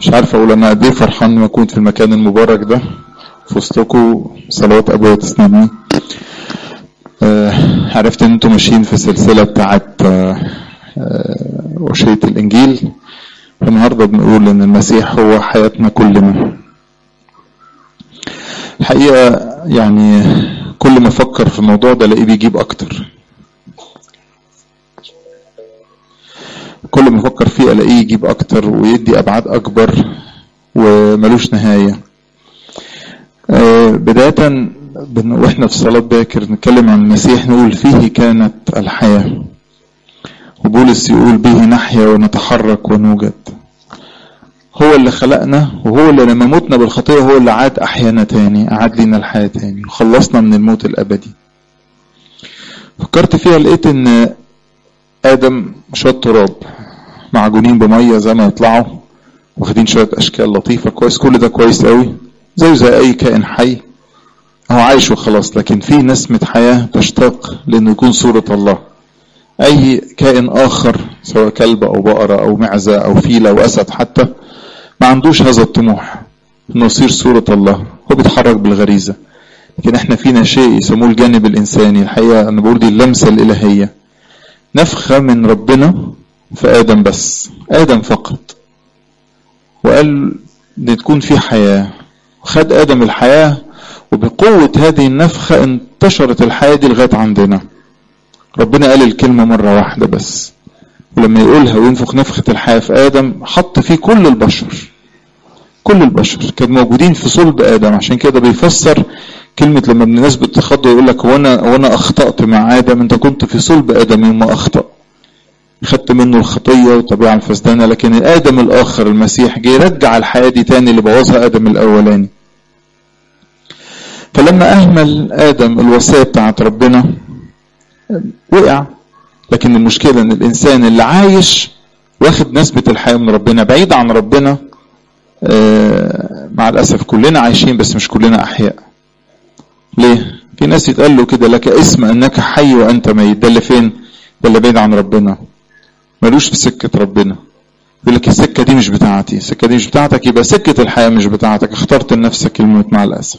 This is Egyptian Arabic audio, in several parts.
مش عارف اقول انا قد ايه فرحان اني اكون في المكان المبارك ده في وسطكم صلوات ابويا تسندني آه عرفت ان انتم ماشيين في السلسله بتاعت آه آه وشيه الانجيل النهارده بنقول ان المسيح هو حياتنا كلنا الحقيقه يعني كل ما افكر في الموضوع ده الاقيه بيجيب اكتر كل ما افكر فيه الاقيه يجيب اكتر ويدي ابعاد اكبر وملوش نهايه بدايه واحنا في صلاه باكر نتكلم عن المسيح نقول فيه كانت الحياه وبولس يقول به نحيا ونتحرك ونوجد هو اللي خلقنا وهو اللي لما متنا بالخطيه هو اللي عاد احيانا تاني اعاد لنا الحياه تاني وخلصنا من الموت الابدي فكرت فيها لقيت ان ادم شويه تراب معجونين بميه زي ما يطلعوا واخدين شويه اشكال لطيفه كويس كل ده كويس قوي زيه زي اي كائن حي هو عايش وخلاص لكن في نسمه حياه تشتاق لانه يكون صوره الله اي كائن اخر سواء كلب او بقره او معزه او فيله او اسد حتى ما عندوش هذا الطموح انه يصير صوره الله هو بيتحرك بالغريزه لكن احنا فينا شيء يسموه الجانب الانساني الحقيقه انا بقول دي اللمسه الالهيه نفخه من ربنا في ادم بس ادم فقط وقال ان تكون في حياه خد ادم الحياه وبقوه هذه النفخه انتشرت الحياه دي لغايه عندنا ربنا قال الكلمه مره واحده بس ولما يقولها وينفخ نفخه الحياه في ادم حط فيه كل البشر كل البشر كانوا موجودين في صلب ادم عشان كده بيفسر كلمة لما الناس بتتخض ويقول لك وانا وانا اخطأت مع ادم انت كنت في صلب ادم يوم ما اخطأ خدت منه الخطية والطبيعة الفسدانة لكن ادم الاخر المسيح جه يرجع الحياة دي تاني اللي بوظها ادم الاولاني فلما اهمل ادم الوصية بتاعت ربنا وقع لكن المشكلة ان الانسان اللي عايش واخد نسبة الحياة من ربنا بعيد عن ربنا آه مع الاسف كلنا عايشين بس مش كلنا احياء ليه؟ في ناس يتقال له كده لك اسم انك حي وانت ميت ده اللي فين؟ ده اللي بعيد عن ربنا ملوش في سكة ربنا يقول لك السكة دي مش بتاعتي السكة دي مش بتاعتك يبقى سكة الحياة مش بتاعتك اخترت لنفسك الموت مع الأسف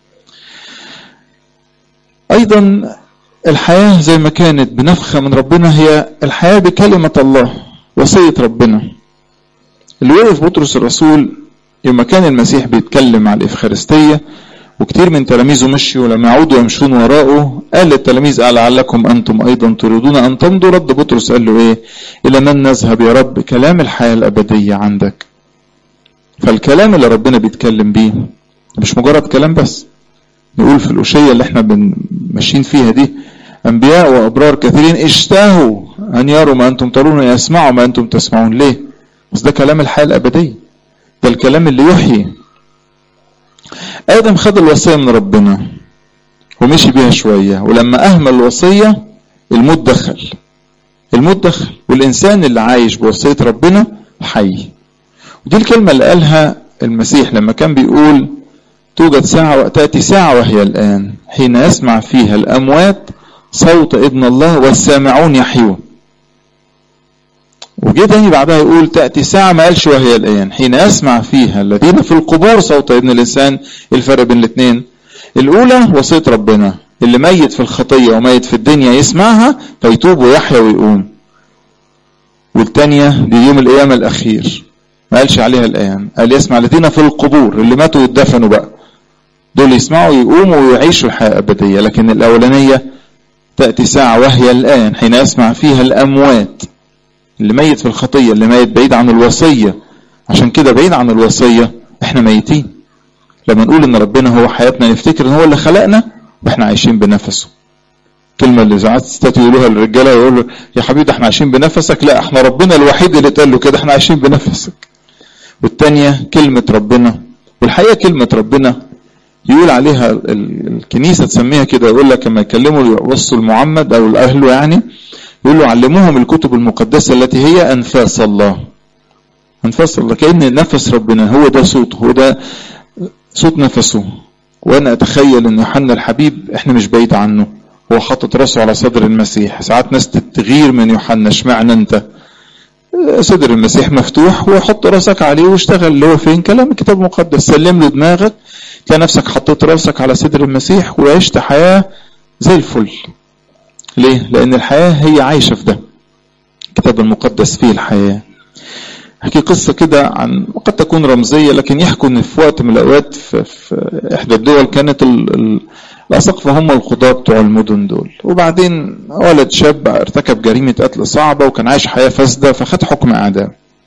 أيضا الحياة زي ما كانت بنفخة من ربنا هي الحياة بكلمة الله وصية ربنا اللي وقف بطرس الرسول يوم كان المسيح بيتكلم على الإفخارستية وكتير من تلاميذه مشيوا لما يعودوا يمشون وراءه قال للتلاميذ قال لعلكم انتم ايضا تريدون ان تمضوا رد بطرس قال له ايه الى من نذهب يا رب كلام الحياه الابديه عندك فالكلام اللي ربنا بيتكلم بيه مش مجرد كلام بس نقول في الأشية اللي احنا ماشيين فيها دي أنبياء وأبرار كثيرين اشتهوا أن يروا ما أنتم ترون يسمعوا ما أنتم تسمعون ليه؟ بس ده كلام الحياة الأبدية ده الكلام اللي يحيي آدم خد الوصية من ربنا ومشي بيها شوية ولما أهمل الوصية الموت دخل الموت دخل والإنسان اللي عايش بوصية ربنا حي ودي الكلمة اللي قالها المسيح لما كان بيقول توجد ساعة وتأتي ساعة وهي الآن حين يسمع فيها الأموات صوت ابن الله والسامعون يحيون وجه تاني بعدها يقول تأتي ساعة ما قالش وهي الآن حين يسمع فيها الذين في القبور صوت ابن الإنسان الفرق بين الاثنين الأولى وصية ربنا اللي ميت في الخطية وميت في الدنيا يسمعها فيتوب ويحيا ويقوم والتانية دي يوم القيامة الأخير ما قالش عليها الآن قال يسمع الذين في القبور اللي ماتوا واتدفنوا بقى دول يسمعوا يقوموا ويعيشوا الحياة الأبدية لكن الأولانية تأتي ساعة وهي الآن حين يسمع فيها الأموات اللي ميت في الخطية اللي ميت بعيد عن الوصية عشان كده بعيد عن الوصية احنا ميتين لما نقول ان ربنا هو حياتنا نفتكر ان هو اللي خلقنا واحنا عايشين بنفسه كلمة اللي ساعات ستات يقولوها للرجالة يقولوا يا حبيبي احنا عايشين بنفسك لا احنا ربنا الوحيد اللي اتقال له كده احنا عايشين بنفسك والتانية كلمة ربنا والحقيقة كلمة ربنا يقول عليها الكنيسة تسميها كده يقول لك لما يكلموا يوصوا المعمد او الاهل يعني يقول له علموهم الكتب المقدسة التي هي أنفاس الله أنفاس الله كأن نفس ربنا هو ده صوته هو ده صوت نفسه وأنا أتخيل أن يوحنا الحبيب إحنا مش بعيد عنه هو حاطط راسه على صدر المسيح ساعات ناس تغير من يوحنا اشمعنى أنت صدر المسيح مفتوح وحط راسك عليه واشتغل اللي هو فين كلام الكتاب المقدس سلم له دماغك تلاقي نفسك حطيت راسك على صدر المسيح وعشت حياة زي الفل ليه؟ لأن الحياة هي عايشة في ده الكتاب المقدس فيه الحياة احكي قصة كده عن قد تكون رمزية لكن يحكوا ان في وقت من الاوقات في, في احدى الدول كانت ال ال الاساقفة هم القضاة بتوع المدن دول وبعدين ولد شاب ارتكب جريمة قتل صعبة وكان عايش حياة فاسدة فخد حكم اعدام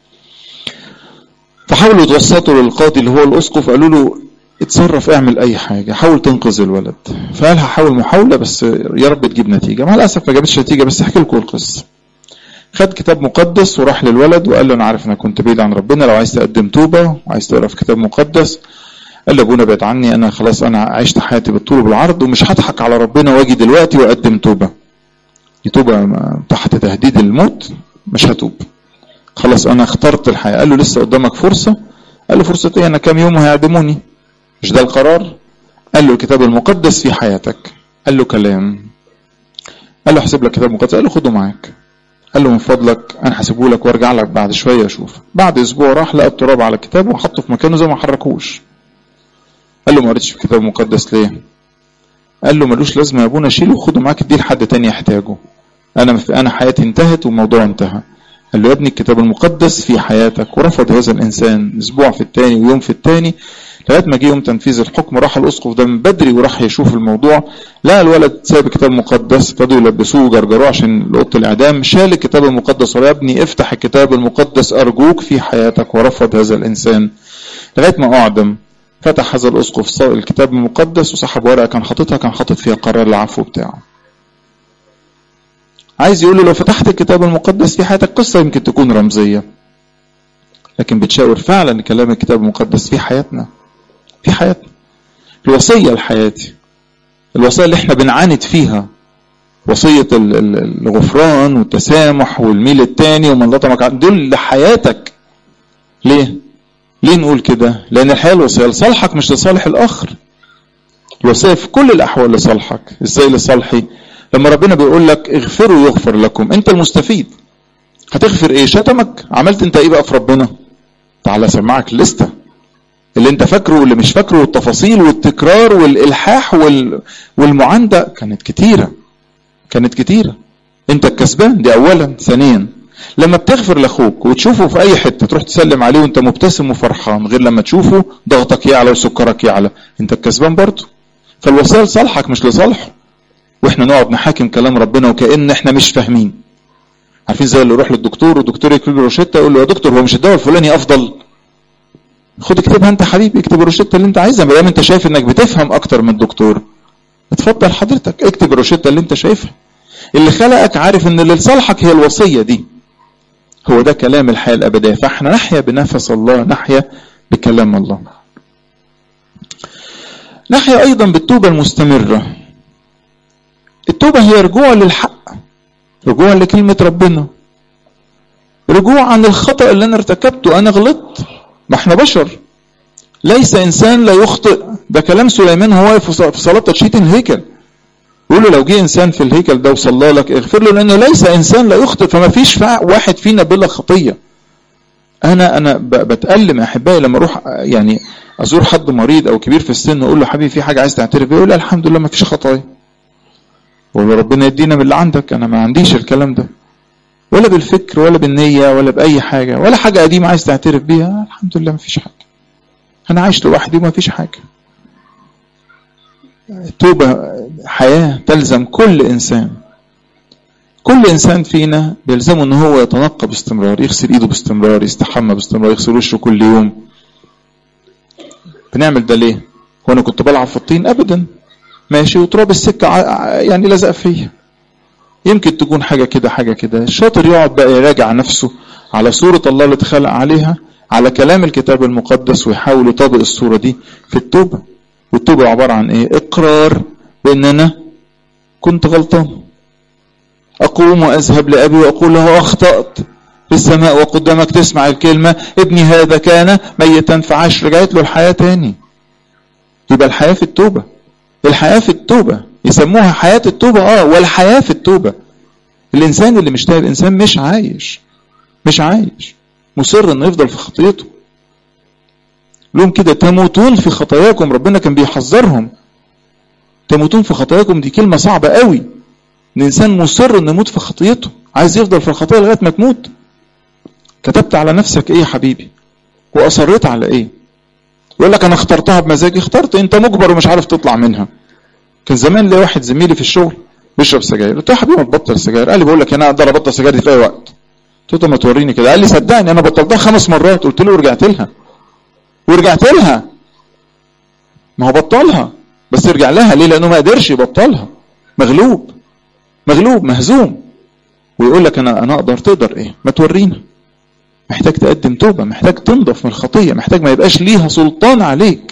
فحاولوا يتوسطوا للقاضي اللي هو الاسقف قالوا له اتصرف اعمل اي حاجة حاول تنقذ الولد فقال هحاول محاولة بس يا رب تجيب نتيجة مع الاسف ما جابتش نتيجة بس احكي لكم القصة خد كتاب مقدس وراح للولد وقال له انا عارف انك كنت بعيد عن ربنا لو عايز تقدم توبه وعايز تقرا في كتاب مقدس قال له ابونا بعد عني انا خلاص انا عشت حياتي بالطول وبالعرض ومش هضحك على ربنا واجي دلوقتي واقدم توبه دي توبه تحت تهديد الموت مش هتوب خلاص انا اخترت الحياه قال له لسه قدامك فرصه قال له فرصه ايه انا كام يوم هيعدموني مش ده القرار قال له الكتاب المقدس في حياتك قال له كلام قال له احسب لك كتاب مقدس قال له خده معاك قال له من فضلك انا هسيبه لك وارجع لك بعد شويه اشوف بعد اسبوع راح لقى التراب على الكتاب وحطه في مكانه زي ما حركوش قال له ما قريتش في الكتاب المقدس ليه قال له ملوش لازمه يا ابونا شيله وخده معاك اديه لحد تاني يحتاجه انا انا حياتي انتهت والموضوع انتهى قال له يا ابني الكتاب المقدس في حياتك ورفض هذا الانسان اسبوع في التاني ويوم في التاني لغايه ما جه يوم تنفيذ الحكم راح الاسقف ده من بدري وراح يشوف الموضوع لقى الولد ساب الكتاب المقدس ابتدوا يلبسوه وجرجروه عشان لقطه الاعدام شال الكتاب المقدس وقال يا ابني افتح الكتاب المقدس ارجوك في حياتك ورفض هذا الانسان لغايه ما اعدم فتح هذا الاسقف الكتاب المقدس وسحب ورقه كان حاططها كان حاطط فيها قرار العفو بتاعه عايز يقول له لو فتحت الكتاب المقدس في حياتك قصه يمكن تكون رمزيه لكن بتشاور فعلا كلام الكتاب المقدس في حياتنا في حياتنا الوصية لحياتي الوصية اللي احنا بنعاند فيها وصية الغفران والتسامح والميل التاني ومن لطمك دول لحياتك ليه؟ ليه نقول كده؟ لأن الحياة الوصية لصالحك مش لصالح الآخر الوصية في كل الأحوال لصالحك ازاي لصالحي؟ لما ربنا بيقول لك اغفروا يغفر لكم انت المستفيد هتغفر ايه شتمك عملت انت ايه بقى في ربنا تعالى سمعك لستة اللي انت فاكره واللي مش فاكره والتفاصيل والتكرار والالحاح وال... والمعاندة كانت كتيرة كانت كتيرة انت الكسبان دي اولا ثانيا لما بتغفر لاخوك وتشوفه في اي حته تروح تسلم عليه وانت مبتسم وفرحان غير لما تشوفه ضغطك يعلى وسكرك يعلى انت الكسبان برضه فالوصيه لصالحك مش لصالحه واحنا نقعد نحاكم كلام ربنا وكأن احنا مش فاهمين عارفين زي اللي يروح للدكتور والدكتور يكتب له روشته يقول له يا دكتور هو مش الدواء الفلاني افضل خد اكتبها انت حبيبي اكتب الروشته اللي انت عايزها ما دام انت شايف انك بتفهم اكتر من الدكتور اتفضل حضرتك اكتب الروشته اللي انت شايفها اللي خلقك عارف ان اللي لصالحك هي الوصيه دي هو ده كلام الحياه الابديه فاحنا نحيا بنفس الله نحيا بكلام الله نحيا ايضا بالتوبه المستمره التوبه هي رجوع للحق رجوع لكلمه ربنا رجوع عن الخطا اللي انا ارتكبته انا غلطت ما احنا بشر ليس انسان لا يخطئ ده كلام سليمان هو واقف في صلاه تشييد الهيكل يقول له لو جه انسان في الهيكل ده وصلى لك اغفر له لانه ليس انسان لا يخطئ فما فيش واحد فينا بلا خطيه انا انا بتالم احبائي لما اروح يعني ازور حد مريض او كبير في السن واقول له حبيبي في حاجه عايز تعترف بيها يقول لي الحمد لله ما فيش خطايا ولا ربنا يدينا من اللي عندك انا ما عنديش الكلام ده ولا بالفكر ولا بالنية ولا بأي حاجة ولا حاجة قديمة عايز تعترف بيها الحمد لله ما فيش حاجة أنا عايش لوحدي وما فيش حاجة التوبة حياة تلزم كل إنسان كل إنسان فينا بيلزمه إن هو يتنقى باستمرار يغسل إيده باستمرار يستحمى باستمرار يغسل وشه كل يوم بنعمل ده ليه؟ هو أنا كنت بلعب في الطين؟ أبدا ماشي وتراب السكة يعني لزق فيا يمكن تكون حاجة كده حاجة كده الشاطر يقعد بقى يراجع نفسه على صورة الله اللي اتخلق عليها على كلام الكتاب المقدس ويحاول يطابق الصورة دي في التوبة والتوبة عبارة عن ايه اقرار بان انا كنت غلطان اقوم واذهب لابي واقول له اخطأت في السماء وقدامك تسمع الكلمة ابني هذا كان ميتا فعاش رجعت له الحياة تاني يبقى الحياة في التوبة الحياة في التوبة يسموها حياة التوبة اه والحياة في التوبة الانسان اللي مش تائب انسان مش عايش مش عايش مصر انه يفضل في خطيته لهم كده تموتون في خطاياكم ربنا كان بيحذرهم تموتون في خطاياكم دي كلمة صعبة قوي الإنسان مصر إنه يموت في خطيته عايز يفضل في الخطية لغاية ما تموت كتبت على نفسك إيه يا حبيبي وأصريت على إيه يقول لك أنا اخترتها بمزاجي اخترت أنت مجبر ومش عارف تطلع منها كان زمان لي واحد زميلي في الشغل بيشرب سجاير قلت له يا حبيبي ما تبطل سجاير قال لي بقول لك انا اقدر ابطل سجاير دي في اي وقت قلت له ما توريني كده قال لي صدقني انا بطلتها خمس مرات قلت له ورجعت لها ورجعت لها ما هو بطلها بس ارجع لها ليه لانه ما قدرش يبطلها مغلوب مغلوب مهزوم ويقول لك انا انا اقدر تقدر ايه ما تورينا محتاج تقدم توبه محتاج تنضف من الخطيه محتاج ما يبقاش ليها سلطان عليك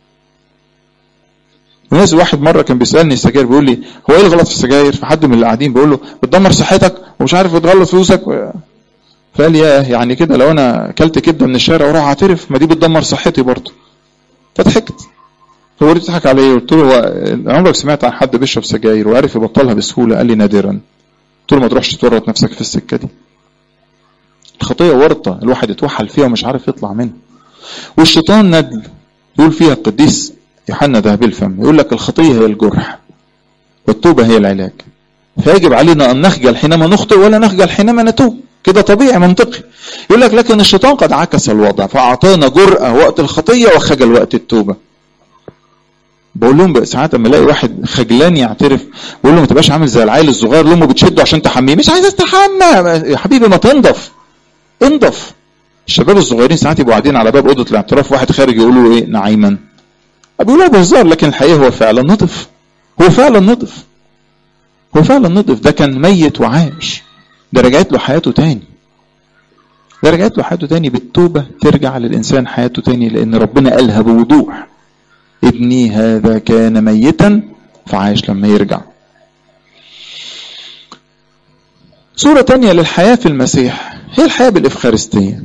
وناس واحد مره كان بيسالني السجاير بيقول لي هو ايه الغلط في السجاير فحد من اللي قاعدين بيقول له بتدمر صحتك ومش عارف بتغلط فلوسك فقال يا يعني كده لو انا اكلت كبده من الشارع وراح اعترف ما دي بتدمر صحتي برضه فضحكت هو بتضحك على ايه؟ قلت له هو عمرك سمعت عن حد بيشرب سجاير وعرف يبطلها بسهوله؟ قال لي نادرا. قلت له ما تروحش تورط نفسك في السكه دي. الخطيه ورطه الواحد يتوحل فيها ومش عارف يطلع منها. والشيطان ندل يقول فيها القديس يوحنا ذهبي الفم يقول لك الخطيه هي الجرح والتوبه هي العلاج. فيجب علينا ان نخجل حينما نخطئ ولا نخجل حينما نتوب. كده طبيعي منطقي. يقول لك لكن الشيطان قد عكس الوضع فاعطانا جرأه وقت الخطيه وخجل وقت التوبه. بقول لهم بقى ساعات لما الاقي واحد خجلان يعترف بقول له ما تبقاش عامل زي العيل الصغير اللي امه بتشده عشان تحميه مش عايز استحمى يا حبيبي ما تنضف انضف الشباب الصغيرين ساعات يبقوا قاعدين على باب اوضه الاعتراف واحد خارج يقول له ايه نعيما بيقولوا بهزار لكن الحقيقه هو فعلا نضف هو فعلا نضف هو فعلا نضف ده كان ميت وعاش ده رجعت له حياته تاني ده رجعت له حياته تاني بالتوبه ترجع للانسان حياته تاني لان ربنا قالها بوضوح ابني هذا كان ميتا فعاش لما يرجع صورة تانية للحياة في المسيح هي الحياة بالإفخارستية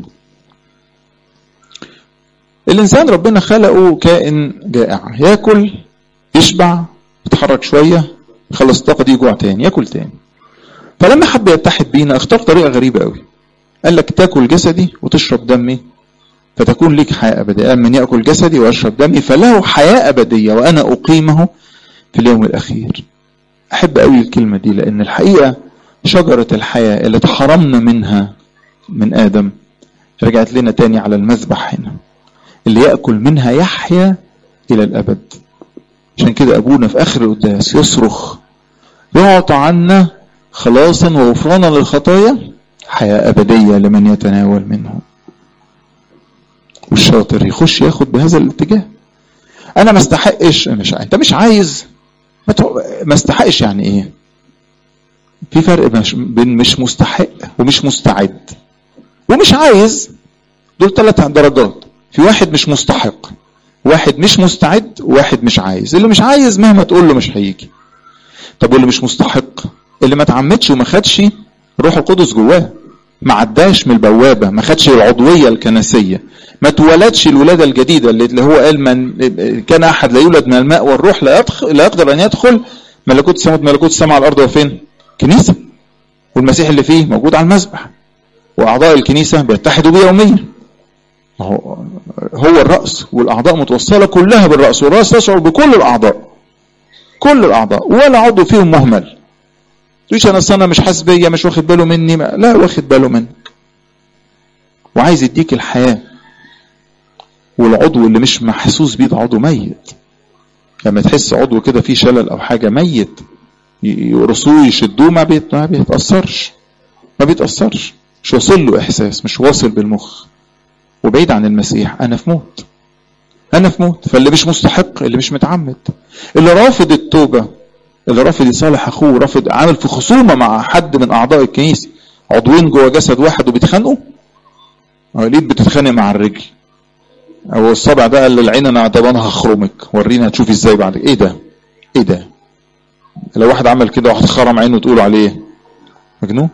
الإنسان ربنا خلقه كائن جائع ياكل يشبع يتحرك شوية يخلص الطاقة دي يجوع تاني ياكل تاني فلما حب يتحد بينا اختار طريقة غريبة قوي قال لك تاكل جسدي وتشرب دمي فتكون لك حياة أبدية من يأكل جسدي ويشرب دمي فله حياة أبدية وأنا أقيمه في اليوم الأخير أحب أوي الكلمة دي لأن الحقيقة شجرة الحياة اللي تحرمنا منها من آدم رجعت لنا تاني على المذبح هنا اللي يأكل منها يحيا إلى الأبد عشان كده أبونا في آخر القداس يصرخ يعطى عنا خلاصا وغفرانا للخطايا حياة أبدية لمن يتناول منه والشاطر يخش ياخد بهذا الاتجاه انا ما استحقش مش انت مش عايز ما, تو... ما استحقش يعني ايه في فرق مش... بين مش مستحق ومش مستعد ومش عايز دول ثلاث درجات في واحد مش مستحق واحد مش مستعد وواحد مش عايز اللي مش عايز مهما تقول له مش هيجي طب واللي مش مستحق اللي ما اتعمدش وما خدش روح القدس جواه ما عداش من البوابة ما خدش العضوية الكنسية ما اتولدش الولادة الجديدة اللي هو قال من كان أحد لا يولد من الماء والروح لا, يدخل لا يقدر أن يدخل ملكوت السماوات ملكوت السماء على الأرض وفين؟ كنيسة والمسيح اللي فيه موجود على المذبح وأعضاء الكنيسة بيتحدوا بيه يوميا هو هو الرأس والأعضاء متوصلة كلها بالرأس والرأس تشعر بكل الأعضاء كل الأعضاء ولا عضو فيهم مهمل تقولش أنا أنا مش حاسس بيا مش واخد باله مني لا واخد باله منك وعايز يديك الحياه والعضو اللي مش محسوس بيه ده عضو ميت لما تحس عضو كده فيه شلل او حاجه ميت يقرصوه يشدوه ما, بيت ما بيتاثرش ما بيتاثرش مش واصل له احساس مش واصل بالمخ وبعيد عن المسيح انا في موت انا في موت فاللي مش مستحق اللي مش متعمد اللي رافض التوبه اللي رافض يصالح اخوه رافض عامل في خصومه مع حد من اعضاء الكنيسه عضوين جوه جسد واحد وبيتخانقوا اليد بتتخانق مع الرجل او الصبع ده قال للعين انا طب انا هخرمك ورينا هتشوفي ازاي بعد ايه ده ايه ده لو واحد عمل كده واحد خرم عينه تقولوا عليه مجنون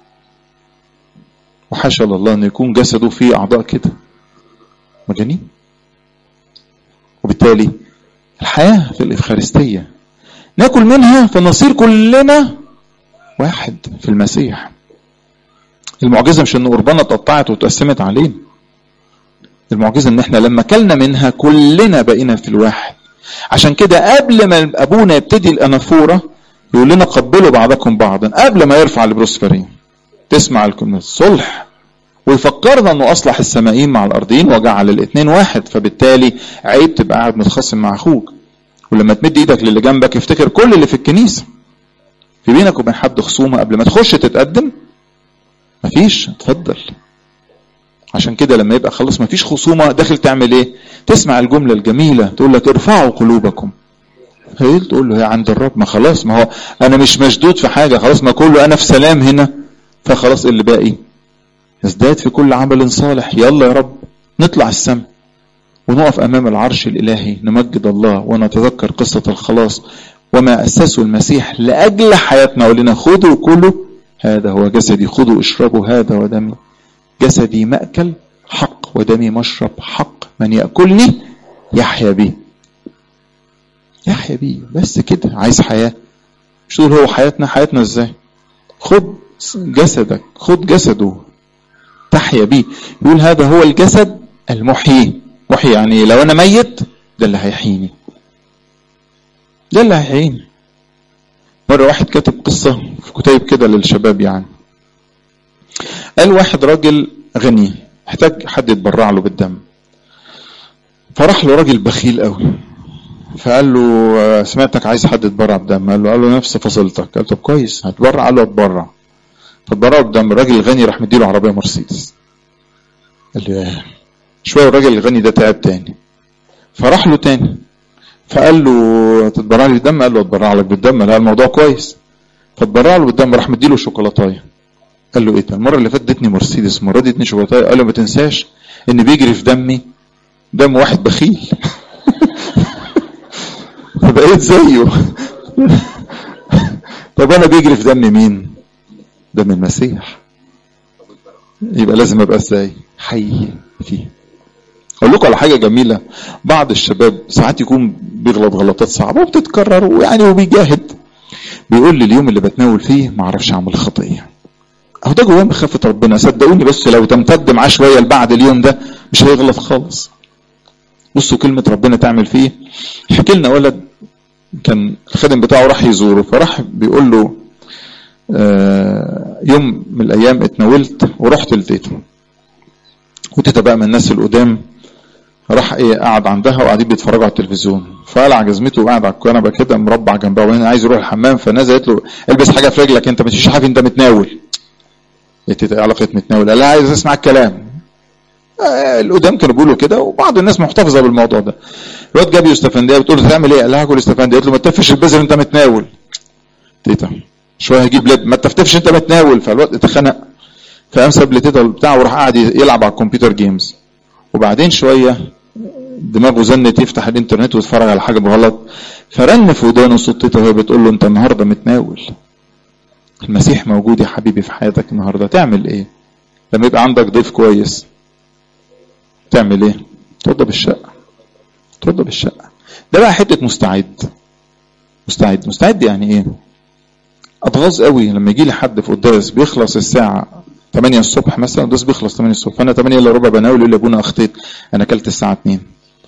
وحاشا لله ان يكون جسده فيه اعضاء كده مجانين وبالتالي الحياه في الافخارستيه ناكل منها فنصير كلنا واحد في المسيح المعجزة مش ان قربانة اتقطعت واتقسمت علينا المعجزة ان احنا لما كلنا منها كلنا بقينا في الواحد عشان كده قبل ما ابونا يبتدي الانافورة يقول لنا قبلوا بعضكم بعضا قبل ما يرفع البروسفرين تسمع الكلمة الصلح ويفكرنا انه اصلح السمائين مع الارضين وجعل الاثنين واحد فبالتالي عيب تبقى قاعد متخاصم مع اخوك ولما تمد ايدك للي جنبك افتكر كل اللي في الكنيسه في بينك وبين حد خصومه قبل ما تخش تتقدم مفيش اتفضل عشان كده لما يبقى خلاص مفيش خصومه داخل تعمل ايه تسمع الجمله الجميله تقول لك ارفعوا قلوبكم هي تقول له هي عند الرب ما خلاص ما هو انا مش مشدود في حاجه خلاص ما كله انا في سلام هنا فخلاص اللي باقي ازداد في كل عمل صالح يلا يا رب نطلع السماء ونقف امام العرش الالهي نمجد الله ونتذكر قصه الخلاص وما اسسه المسيح لاجل حياتنا ولنا خذوا كلوا هذا هو جسدي خذوا اشربوا هذا ودمي جسدي ماكل حق ودمي مشرب حق من ياكلني يحيا بي يحيا بي بس كده عايز حياه مش تقول هو حياتنا حياتنا ازاي خد جسدك خد جسده تحيا بيه يقول هذا هو الجسد المحيي محيي يعني لو انا ميت ده اللي هيحييني ده اللي هيحييني مرة واحد كاتب قصة في كتيب كده للشباب يعني قال واحد راجل غني احتاج حد يتبرع له بالدم فراح له راجل بخيل قوي فقال له سمعتك عايز حد يتبرع بدم قال له قال له نفس فصيلتك قال طب كويس هتبرع قال له اتبرع فاتبرعوا بدم الراجل الغني راح مديله عربيه مرسيدس قال له شويه الراجل الغني ده تعب تاني فراح له تاني فقال له تتبرع لي بالدم قال له اتبرع لك بالدم لا الموضوع كويس فاتبرع له بالدم راح مديله شوكولاتايه قال له ايه ده المره اللي فاتت ادتني مرسيدس المره دي ادتني شوكولاتايه قال له ما تنساش ان بيجري في دمي دم واحد بخيل فبقيت زيه طب انا بيجري في دم مين دم المسيح يبقى لازم ابقى ازاي حي فيه اقول لكم على حاجه جميله بعض الشباب ساعات يكون بيغلط غلطات صعبه وبتتكرر ويعني وبيجاهد بيقول لي اليوم اللي بتناول فيه ما اعرفش اعمل خطيه اهو ده جواه مخافه ربنا صدقوني بس لو تمتد معاه شويه لبعد اليوم ده مش هيغلط خالص بصوا كلمه ربنا تعمل فيه حكي لنا ولد كان الخادم بتاعه راح يزوره فراح بيقول له آه يوم من الايام اتناولت ورحت لتيتا وتيتا بقى من الناس القدام راح ايه قعد عندها وقاعدين بيتفرجوا على التلفزيون فقلع جزمته وقعد على الكنبه كده مربع جنبها وبعدين عايز يروح الحمام فنزلت له البس حاجه في رجلك انت مش حاجه انت متناول يا تيتا ايه علاقه متناول قال لها عايز اسمع الكلام آه القدام كانوا بيقولوا كده وبعض الناس محتفظه بالموضوع ده الواد جاب يوستفنديه بتقول له تعمل ايه؟ قال لها هاكل يوستفنديه قالت له ما تفش البذر انت متناول تيتا شويه هجيب لب ما تفتفش انت متناول فالواد اتخنق فقام ساب لتيتا بتاعه وراح قاعد يلعب على الكمبيوتر جيمز وبعدين شويه دماغه زنت يفتح الانترنت ويتفرج على حاجه بغلط فرن في ودانه صوت تيتا وهي بتقول له انت النهارده متناول المسيح موجود يا حبيبي في حياتك النهارده تعمل ايه؟ لما يبقى عندك ضيف كويس تعمل ايه؟ توضب الشقه توضب الشقه ده بقى حته مستعد مستعد مستعد يعني ايه؟ اتغاظ قوي لما يجي لي حد في قداس بيخلص الساعه 8 الصبح مثلا القداس بيخلص 8 الصبح فانا 8 الا ربع بناول يقول لي ابونا اخطيت انا اكلت الساعه 2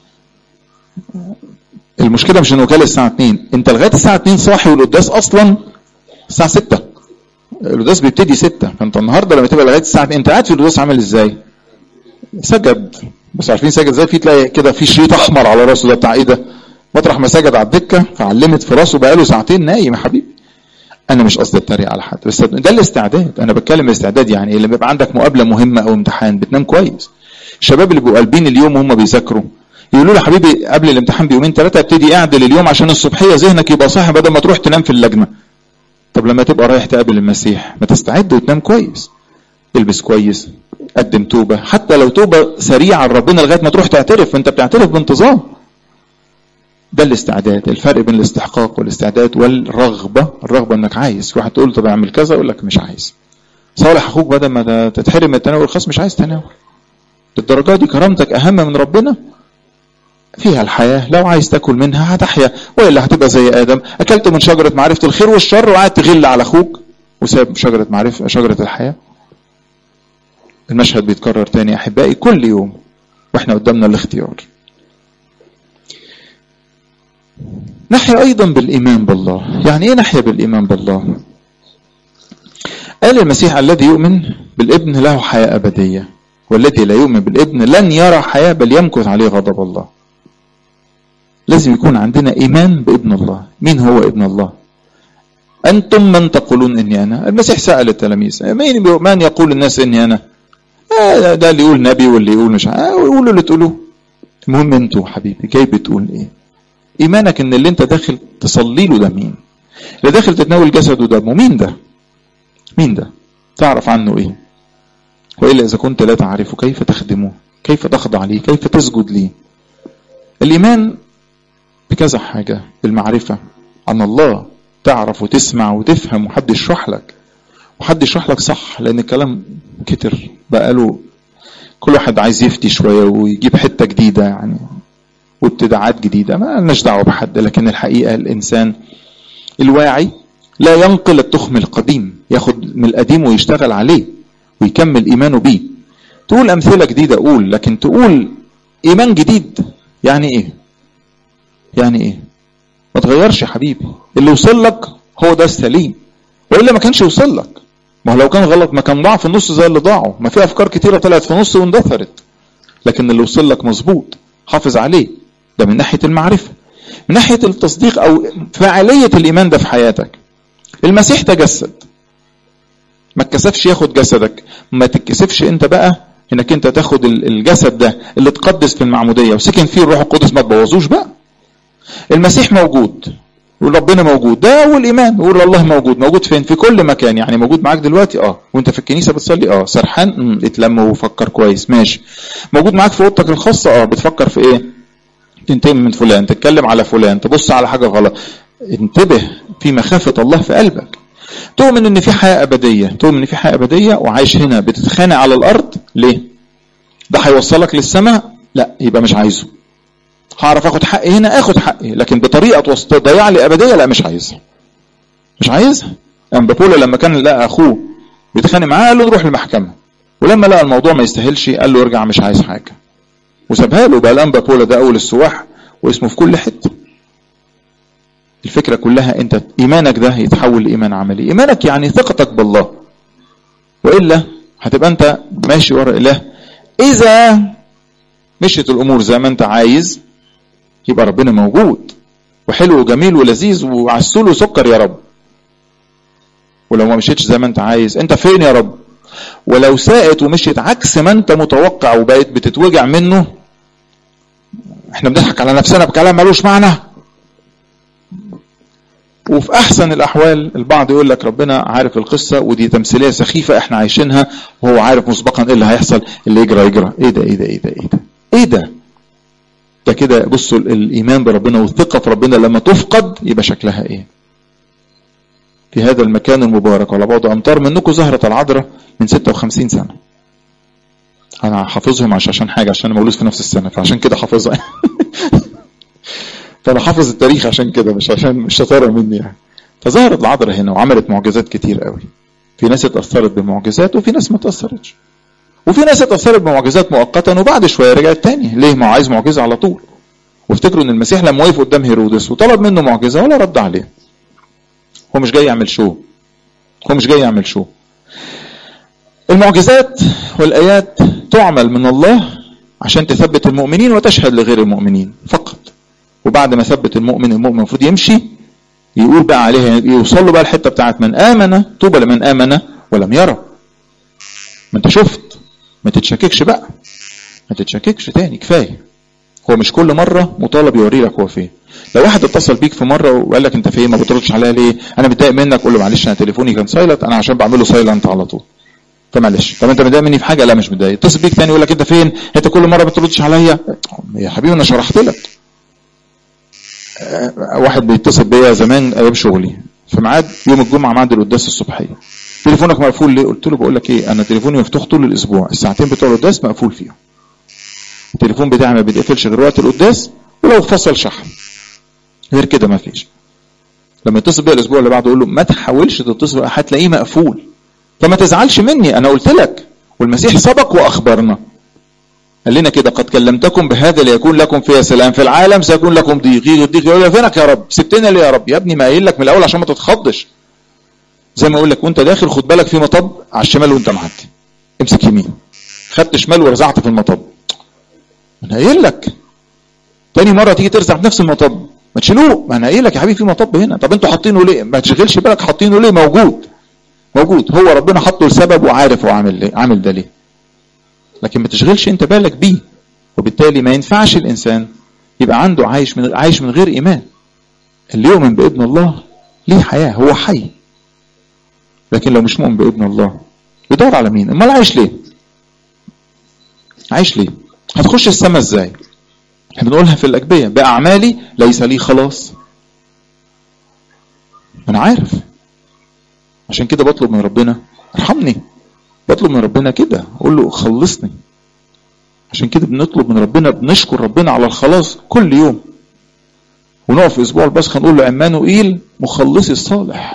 المشكله مش انه كل الساعه 2 انت لغايه الساعه 2 صاحي والقداس اصلا الساعه 6 القداس بيبتدي 6 فانت النهارده لما تبقى لغايه الساعه 2 انت قاعد في القداس عامل ازاي؟ سجد بس عارفين سجد ازاي في تلاقي كده في شريط احمر على راسه ده بتاع ايه ده؟ مطرح ما سجد على الدكه فعلمت في راسه بقاله ساعتين نايم يا حبيبي انا مش قصدي اتريق على حد بس ده الاستعداد انا بتكلم الاستعداد يعني لما يبقى عندك مقابله مهمه او امتحان بتنام كويس الشباب اللي بيبقوا قلبين اليوم وهم بيذاكروا يقولوا لي حبيبي قبل الامتحان بيومين ثلاثه ابتدي اعدل اليوم عشان الصبحيه ذهنك يبقى صاحي بدل ما تروح تنام في اللجنه طب لما تبقى رايح تقابل المسيح ما تستعد وتنام كويس البس كويس قدم توبه حتى لو توبه سريعه لربنا لغايه ما تروح تعترف وانت بتعترف بانتظام ده الاستعداد الفرق بين الاستحقاق والاستعداد والرغبة الرغبة انك عايز في واحد تقول له طب اعمل كذا يقول لك مش عايز صالح اخوك بدل ما تتحرم من التناول خلاص مش عايز تناول للدرجة دي كرامتك اهم من ربنا فيها الحياة لو عايز تاكل منها هتحيا وإلا هتبقى زي آدم أكلت من شجرة معرفة الخير والشر وقعدت تغل على أخوك وساب شجرة معرفة شجرة الحياة المشهد بيتكرر تاني احبائي كل يوم واحنا قدامنا الاختيار نحيا ايضا بالايمان بالله يعني ايه نحيا بالايمان بالله قال المسيح الذي يؤمن بالابن له حياه ابديه والذي لا يؤمن بالابن لن يرى حياه بل يمكث عليه غضب الله لازم يكون عندنا ايمان بابن الله مين هو ابن الله انتم من تقولون اني انا المسيح سال التلاميذ مين من يقول الناس اني انا آه ده اللي يقول نبي واللي يقول مش آه قولوا اللي تقولوه المهم انتوا حبيبي جاي بتقول ايه ايمانك ان اللي انت داخل تصلي له ده مين اللي داخل تتناول جسده دمه مين ده مين ده تعرف عنه ايه والا اذا كنت لا تعرفه كيف تخدمه كيف تخضع ليه كيف تسجد ليه الايمان بكذا حاجه بالمعرفه عن الله تعرف وتسمع وتفهم وحد يشرح لك وحد يشرح لك صح لان الكلام كتر بقاله كل واحد عايز يفتي شويه ويجيب حته جديده يعني وابتداعات جديده ما لناش دعوه بحد لكن الحقيقه الانسان الواعي لا ينقل التخم القديم ياخد من القديم ويشتغل عليه ويكمل ايمانه بيه تقول امثله جديده قول لكن تقول ايمان جديد يعني ايه يعني ايه ما تغيرش يا حبيبي اللي وصل لك هو ده السليم والا ما كانش يوصل لك ما هو لو كان غلط ما كان ضاع في النص زي اللي ضاعوا ما في افكار كتيره طلعت في النص واندثرت لكن اللي وصل لك مظبوط حافظ عليه ده من ناحيه المعرفه من ناحيه التصديق او فاعليه الايمان ده في حياتك المسيح تجسد ما اتكسفش ياخد جسدك ما تتكسفش انت بقى انك انت تاخد الجسد ده اللي اتقدس في المعموديه وسكن فيه الروح القدس ما تبوظوش بقى المسيح موجود وربنا موجود ده اول ايمان يقول الله موجود موجود فين في كل مكان يعني موجود معاك دلوقتي اه وانت في الكنيسه بتصلي اه سرحان اتلم وفكر كويس ماشي موجود معاك في اوضتك الخاصه اه بتفكر في ايه تنتمي من فلان تتكلم على فلان تبص على حاجه غلط انتبه في مخافه الله في قلبك تؤمن ان في حياه ابديه تؤمن ان في حياه ابديه وعايش هنا بتتخانق على الارض ليه ده هيوصلك للسماء لا يبقى مش عايزه هعرف اخد حقي هنا اخد حقي لكن بطريقه تضيع لي ابديه لا مش عايزها مش عايزها امبابولا لما كان لقى اخوه بيتخانق معاه قال له نروح المحكمه ولما لقى الموضوع ما يستاهلش قال له ارجع مش عايز حاجه وسابها له بقى الامبابولا ده اول السواح واسمه في كل حته الفكره كلها انت ايمانك ده يتحول لايمان عملي ايمانك يعني ثقتك بالله والا هتبقى انت ماشي ورا اله اذا مشيت الامور زي ما انت عايز يبقى ربنا موجود وحلو وجميل ولذيذ وعسول وسكر يا رب ولو ما مشيتش زي ما انت عايز انت فين يا رب ولو ساءت ومشيت عكس ما انت متوقع وبقيت بتتوجع منه احنا بنضحك على نفسنا بكلام ملوش معنى وفي احسن الاحوال البعض يقول لك ربنا عارف القصه ودي تمثيليه سخيفه احنا عايشينها وهو عارف مسبقا ايه اللي هيحصل اللي يجرى يجرى ايه ده ايه ده ايه ده ايه ده ايه ده ده كده بصوا الايمان بربنا والثقه في ربنا لما تفقد يبقى شكلها ايه في هذا المكان المبارك على بعض امتار منكم ظهرت العذراء من 56 سنه انا حافظهم عشان حاجه عشان انا مولود في نفس السنه فعشان كده حافظها فانا حافظ التاريخ عشان كده مش عشان مش شطاره مني يعني فظهرت العذراء هنا وعملت معجزات كتير قوي في ناس اتاثرت بمعجزات وفي ناس ما اتاثرتش وفي ناس اتاثرت بمعجزات مؤقتا وبعد شويه رجعت تاني ليه ما هو عايز معجزه على طول وافتكروا ان المسيح لما وقف قدام هيرودس وطلب منه معجزه ولا رد عليه هو مش جاي يعمل شو هو مش جاي يعمل شو المعجزات والايات تعمل من الله عشان تثبت المؤمنين وتشهد لغير المؤمنين فقط وبعد ما ثبت المؤمن المؤمن المفروض يمشي يقول بقى عليها يوصل له بقى الحته بتاعت من امن طوبى لمن امن ولم يرى ما انت شفت ما تتشككش بقى ما تتشككش تاني كفايه هو مش كل مره مطالب يوري لك هو فين لو واحد اتصل بيك في مره وقال لك انت فين ما بتردش عليا ليه انا متضايق منك قول له معلش انا تليفوني كان سايلنت انا عشان بعمله سايلنت على طول فمعلش طب انت متضايق مني في حاجه لا مش متضايق اتصل بيك تاني يقول لك انت فين انت كل مره ما بتردش عليا يا حبيبي انا شرحت لك واحد بيتصل بيا زمان ايام شغلي في ميعاد يوم الجمعه ميعاد القداس الصبحيه تليفونك مقفول ليه؟ قلت له بقول لك ايه انا تليفوني مفتوح طول الاسبوع الساعتين بتوع القداس مقفول فيهم التليفون بتاعي ما بيتقفلش غير وقت القداس ولو فصل شحن غير كده ما فيش لما يتصل بيا الاسبوع اللي بعده اقول له ما تحاولش تتصل هتلاقيه مقفول فما تزعلش مني انا قلت لك والمسيح سبق واخبرنا قال لنا كده قد كلمتكم بهذا ليكون لكم فيها سلام في العالم سيكون لكم ضيق يجي الضيق يقول فينك يا رب سبتنا ليه يا رب يا ابني ما قايل لك من الاول عشان ما تتخضش زي ما اقول لك وانت داخل خد بالك في مطب على الشمال وانت معدي امسك يمين خدت شمال ورزعت في المطب انا قايل لك تاني مره تيجي ترزع في نفس المطب ما تشيلوه ما انا قايل لك يا حبيبي في مطب هنا طب انتوا حاطينه ليه ما تشغلش بالك حاطينه ليه موجود موجود هو ربنا حطه لسبب وعارف هو عامل ليه عامل ده ليه لكن ما تشغلش انت بالك بيه وبالتالي ما ينفعش الانسان يبقى عنده عايش من عايش من غير ايمان اللي يؤمن بابن الله ليه حياه هو حي لكن لو مش مؤمن بابن الله يدور على مين امال عايش ليه عايش ليه هتخش السماء ازاي احنا بنقولها في الاجبيه باعمالي ليس لي خلاص انا عارف عشان كده بطلب من ربنا ارحمني بطلب من ربنا كده اقول له خلصني عشان كده بنطلب من ربنا بنشكر ربنا على الخلاص كل يوم ونقف في اسبوع البسخه نقول له عمانوئيل مخلصي الصالح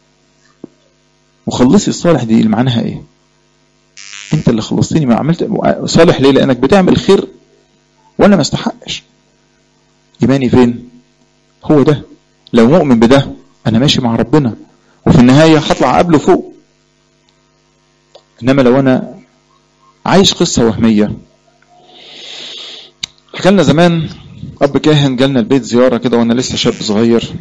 مخلصي الصالح دي اللي معناها ايه انت اللي خلصتني ما عملت صالح ليه لانك بتعمل خير وانا ما استحقش ايماني فين هو ده لو مؤمن بده انا ماشي مع ربنا وفي النهايه هطلع قبله فوق انما لو انا عايش قصه وهميه حكى لنا زمان اب كاهن جالنا البيت زياره كده وانا لسه شاب صغير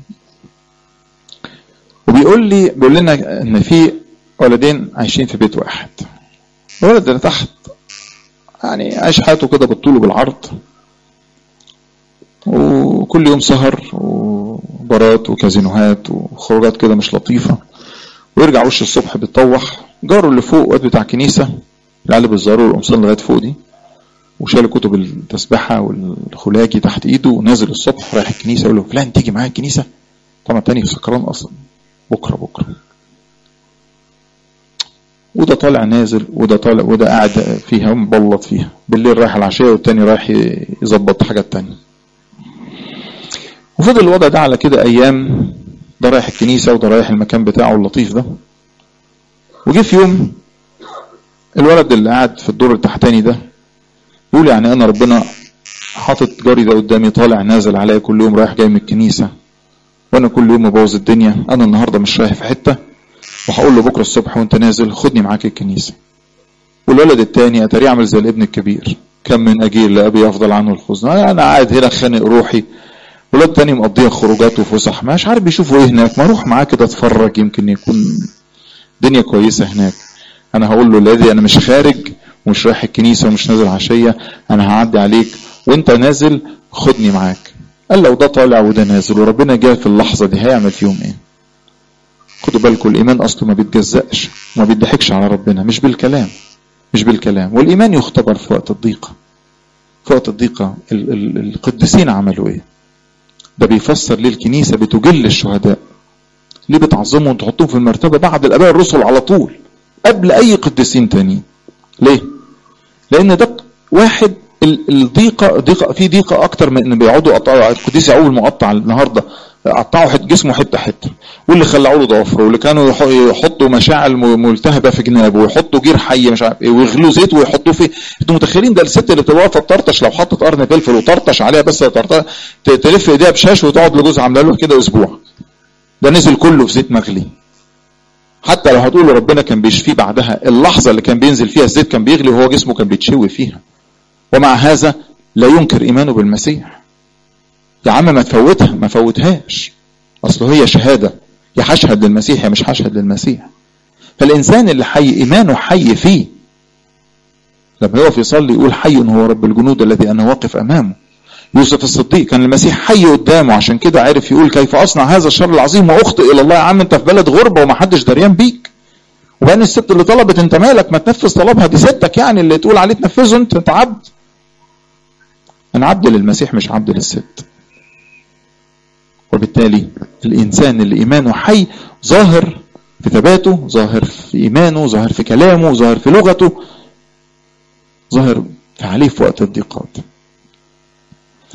وبيقول لي بيقول لنا ان في ولدين عايشين في بيت واحد الولد اللي تحت يعني عايش حياته كده بالطول وبالعرض وكل يوم سهر وبارات وكازينوهات وخروجات كده مش لطيفه ويرجع وش الصبح بيتطوح جاره اللي فوق واد بتاع كنيسه العيال بالزارو والقمصان لغايه فوق دي وشال كتب التسبحه والخلاجي تحت ايده ونازل الصبح رايح الكنيسه يقول له فلان تيجي معايا الكنيسه طبعا تاني سكران اصلا بكره بكره وده طالع نازل وده طالع وده قاعد فيها مبلط فيها بالليل رايح العشاء والتاني رايح يظبط حاجات تانية وفضل الوضع ده على كده ايام ده رايح الكنيسه وده رايح المكان بتاعه اللطيف ده وجه في يوم الولد اللي قاعد في الدور التحتاني ده يقول يعني انا ربنا حاطط جاري ده قدامي طالع نازل عليا كل يوم رايح جاي من الكنيسه وانا كل يوم مبوظ الدنيا انا النهارده مش رايح في حته وهقول له بكره الصبح وانت نازل خدني معاك الكنيسه والولد التاني اتاري عامل زي الابن الكبير كم من اجيل لابي يفضل عنه الحزن انا قاعد هنا خانق روحي ولاد تاني مقضيها خروجات وفسح مش عارف بيشوفوا ايه هناك ما اروح معاه كده اتفرج يمكن يكون دنيا كويسه هناك انا هقول له الذي انا مش خارج ومش رايح الكنيسه ومش نازل عشيه انا هعدي عليك وانت نازل خدني معاك قال لو ده طالع وده نازل وربنا جاء في اللحظه دي هيعمل فيهم ايه خدوا بالكم الايمان اصله ما بيتجزأش وما بيضحكش على ربنا مش بالكلام مش بالكلام والايمان يختبر في وقت الضيقه في وقت الضيقه ال- ال- القديسين عملوا ايه ده بيفسر ليه الكنيسه بتجل الشهداء ليه بتعظمهم وتحطهم في المرتبه بعد الاباء الرسل على طول قبل اي قديسين تانيين ليه لان ده واحد ال- الضيقه ضيقه في ضيقه اكتر من ان بيقعدوا يقطعوا القديس يعقوب المقطع النهارده قطعوا حت جسمه حته حته واللي خلعوا له ضوافره واللي كانوا يح- يحطوا مشاعل م- ملتهبه في جنابه ويحطوا جير حي مش عارف ايه ويغلوا زيت ويحطوه في انتوا متخيلين ده الست اللي بتبقى واقفه تطرطش لو حطت قرن فلفل وطرطش عليها بس ترطش ت- تلف ايديها بشاش وتقعد لجوزها عامله له كده اسبوع ده نزل كله في زيت مغلي حتى لو هتقولوا ربنا كان بيشفيه بعدها اللحظه اللي كان بينزل فيها الزيت كان بيغلي وهو جسمه كان بيتشوي فيها ومع هذا لا ينكر ايمانه بالمسيح يا عم ما تفوتها ما فوتهاش اصل هي شهاده يا هشهد للمسيح يا مش هشهد للمسيح فالانسان اللي حي ايمانه حي فيه لما يقف يصلي يقول حي هو رب الجنود الذي انا واقف امامه يوسف الصديق كان المسيح حي قدامه عشان كده عرف يقول كيف اصنع هذا الشر العظيم واخطئ الى الله يا عم انت في بلد غربه ومحدش دريان بيك وبان الست اللي طلبت انت مالك ما تنفذ طلبها دي ستك يعني اللي تقول عليه تنفذه انت انت عبد انا عبد للمسيح مش عبد للست وبالتالي الانسان اللي ايمانه حي ظاهر في ثباته ظاهر في ايمانه ظاهر في كلامه ظاهر في لغته ظاهر في عليه في وقت الضيقات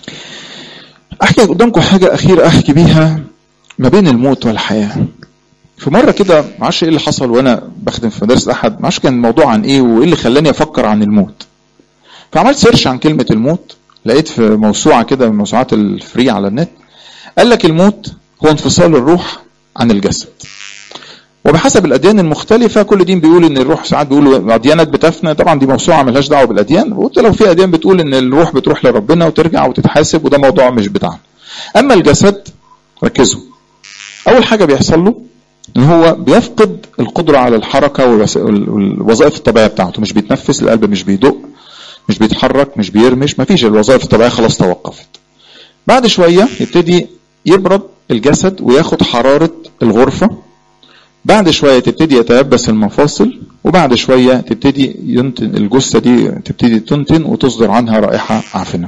احكي قدامكم حاجه اخيره احكي بيها ما بين الموت والحياه في مره كده ما اعرفش ايه اللي حصل وانا بخدم في مدرسه احد ما اعرفش كان الموضوع عن ايه وايه اللي خلاني افكر عن الموت فعملت سيرش عن كلمه الموت لقيت في موسوعه كده من موسوعات الفري على النت قال لك الموت هو انفصال الروح عن الجسد وبحسب الاديان المختلفه كل دين بيقول ان الروح ساعات بيقولوا اديانات بتفنى طبعا دي موسوعه ملهاش دعوه بالاديان وقلت لو في اديان بتقول ان الروح بتروح لربنا وترجع وتتحاسب وده موضوع مش بتاعنا اما الجسد ركزوا اول حاجه بيحصل له ان هو بيفقد القدره على الحركه والوظائف الطبيعيه بتاعته مش بيتنفس القلب مش بيدق مش بيتحرك مش بيرمش مفيش الوظائف الطبيعيه خلاص توقفت بعد شويه يبتدي يبرد الجسد وياخد حراره الغرفه بعد شوية تبتدي يتيبس المفاصل وبعد شوية تبتدي ينتن الجثة دي تبتدي تنتن وتصدر عنها رائحة عفنة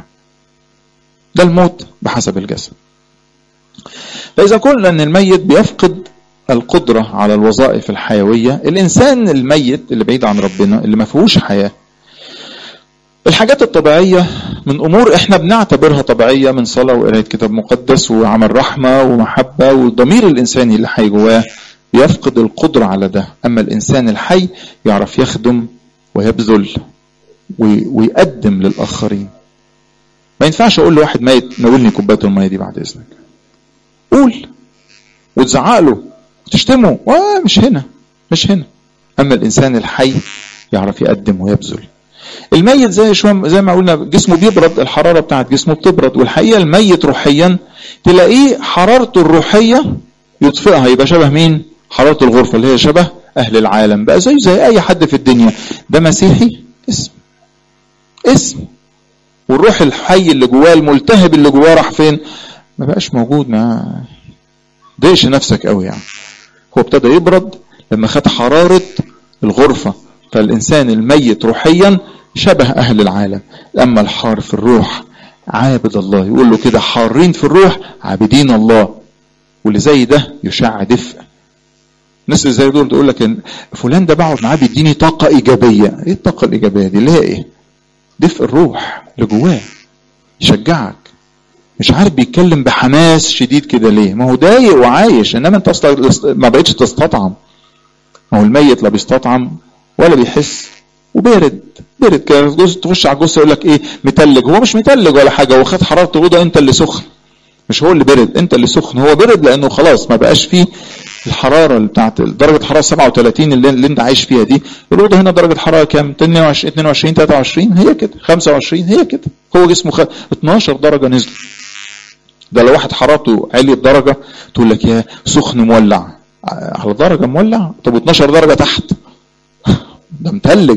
ده الموت بحسب الجسد فإذا قلنا أن الميت بيفقد القدرة على الوظائف الحيوية الإنسان الميت اللي بعيد عن ربنا اللي ما فيهوش حياة الحاجات الطبيعية من أمور إحنا بنعتبرها طبيعية من صلاة وقراية كتاب مقدس وعمل رحمة ومحبة والضمير الإنساني اللي حي جواه يفقد القدرة على ده أما الإنسان الحي يعرف يخدم ويبذل ويقدم للآخرين ما ينفعش أقول لواحد ميت ناولني كوباية المية دي بعد إذنك قول وتزعق له وتشتمه مش هنا مش هنا أما الإنسان الحي يعرف يقدم ويبذل الميت زي شو زي ما قلنا جسمه بيبرد الحرارة بتاعت جسمه بتبرد والحقيقة الميت روحيا تلاقيه حرارته الروحية يطفئها يبقى شبه مين؟ حرارة الغرفة اللي هي شبه أهل العالم بقى زي زي أي حد في الدنيا ده مسيحي اسم اسم والروح الحي اللي جواه الملتهب اللي جواه راح فين؟ ما بقاش موجود ما ضيقش نفسك قوي يعني هو ابتدى يبرد لما خد حرارة الغرفة فالإنسان الميت روحيا شبه أهل العالم أما الحار في الروح عابد الله يقول له كده حارين في الروح عابدين الله واللي زي ده يشع دفء الناس اللي زي دول تقول لك ان فلان ده بقعد معاه بيديني طاقه ايجابيه ايه الطاقه الايجابيه دي اللي هي ايه دفء الروح اللي جواه يشجعك مش عارف بيتكلم بحماس شديد كده ليه ما هو ضايق وعايش انما انت اصلا ما بقتش تستطعم ما هو الميت لا بيستطعم ولا بيحس وبارد بارد كده جزء تخش على الجثه يقول لك ايه متلج هو مش متلج ولا حاجه هو خد حراره الاوضه انت اللي سخن مش هو اللي برد انت اللي سخن هو برد لانه خلاص ما بقاش فيه الحراره اللي بتاعت درجه حراره 37 اللي, اللي انت عايش فيها دي الاوضه هنا درجه حراره كام 22 22 23 هي كده 25 هي كده هو جسمه خ... 12 درجه نزل ده لو واحد حرارته عليت درجه تقول لك يا سخن مولع على درجه مولع طب 12 درجه تحت ده متلج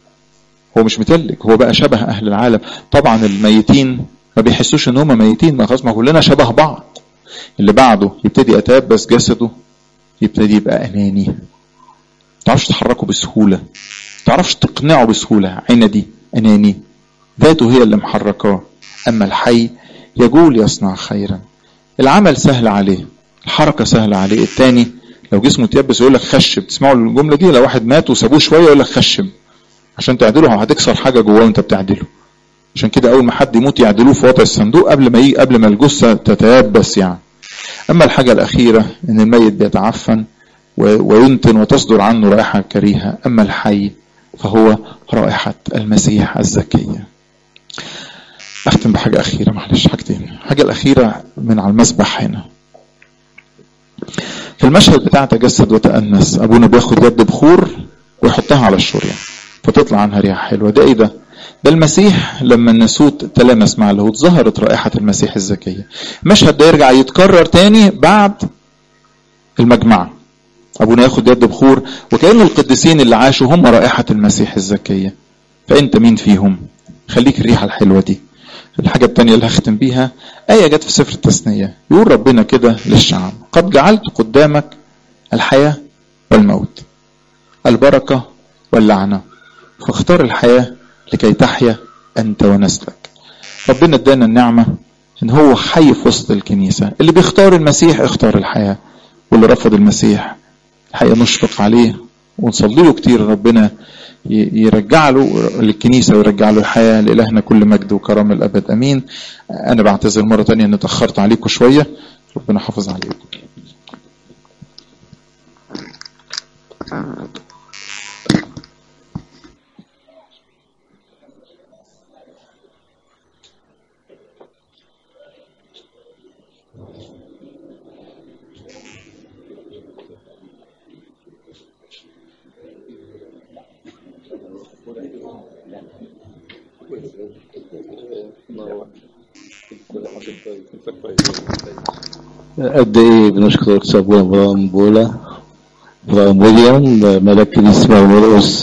هو مش متلج هو بقى شبه اهل العالم طبعا الميتين ما بيحسوش ان هم ميتين ما خلاص ما كلنا شبه بعض اللي بعده يبتدي يتيبس جسده يبتدي يبقى اناني ما تعرفش تحركه بسهوله ما تعرفش تقنعه بسهوله عندي اناني ذاته هي اللي محركاه اما الحي يقول يصنع خيرا العمل سهل عليه الحركه سهله عليه التاني لو جسمه اتيبس يقول لك خشب تسمعوا الجمله دي لو واحد مات وسابوه شويه يقول لك خشب عشان تعدله هتكسر حاجه جواه وانت بتعدله عشان كده اول ما حد يموت يعدلوه في وضع الصندوق قبل ما يجي قبل ما الجثه تتيبس يعني اما الحاجه الاخيره ان الميت بيتعفن وينتن وتصدر عنه رائحه كريهه اما الحي فهو رائحه المسيح الزكيه اختم بحاجه اخيره معلش حاجتين الحاجه الاخيره من على المسبح هنا في المشهد بتاع تجسد وتأنس ابونا بياخد يد بخور ويحطها على الشورية فتطلع عنها ريحه حلوه ده ايه ده ده المسيح لما الناسوت تلامس مع اللاهوت ظهرت رائحة المسيح الزكية المشهد ده يرجع يتكرر تاني بعد المجمع أبونا ياخد يد بخور وكأن القديسين اللي عاشوا هم رائحة المسيح الزكية فأنت مين فيهم خليك الريحة الحلوة دي الحاجة التانية اللي هختم بيها آية جت في سفر التثنية يقول ربنا كده للشعب قد جعلت قدامك الحياة والموت البركة واللعنة فاختار الحياة لكي تحيا أنت ونسلك ربنا ادانا النعمة ان هو حي في وسط الكنيسة اللي بيختار المسيح اختار الحياة واللي رفض المسيح الحقيقة نشفق عليه ونصلي له كتير ربنا يرجع له للكنيسة ويرجع له الحياة لإلهنا كل مجد وكرم الأبد أمين أنا بعتذر مرة تانية أن اتأخرت عليكم شوية ربنا حافظ عليكم قد ايه بنشكر سابونا ابراهيم بولا ابراهيم ويليام ملاك كنيسة مرقس